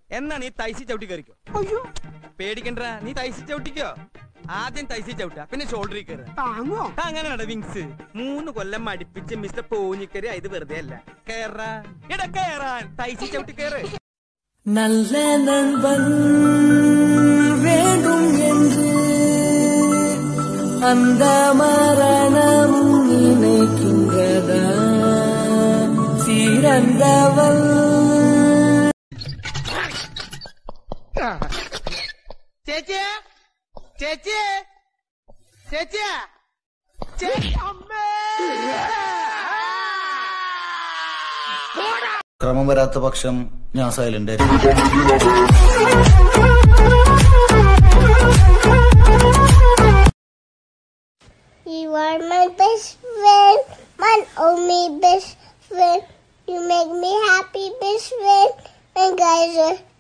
എന്നാ നീ തൈസി ചവിട്ടി കയറിക്കോ പേടിക്കണ്ട നീ തൈസി ചവിട്ടിക്കോ ആദ്യം തൈസി ചവിട്ട പിന്നെ ഷോൾഡറിൽ കയറുക താങ്ങോ അങ്ങനെയാണ് വിങ്സ് മൂന്ന് കൊല്ലം മടിപ്പിച്ച് മിസ്റ്റർ പോഞ്ഞിക്കര് ഇത് വെറുതെ അല്ല കേറാ എടാ കേറാൻ തൈസി ചവിട്ടി കയറ് நல்ல நண்பன் வேண்டும் என்று அந்த மரணம் நினைக்கின்றதா சிறந்தவள் ചേച്ചി ചേച്ചി ചേച്ചി ക്രമം വരാത്ത പക്ഷം ഞാൻ സൈലന്റ് ആയിരിക്കും You are my best friend, my only best friend. You make me happy, best friend. And guys, uh,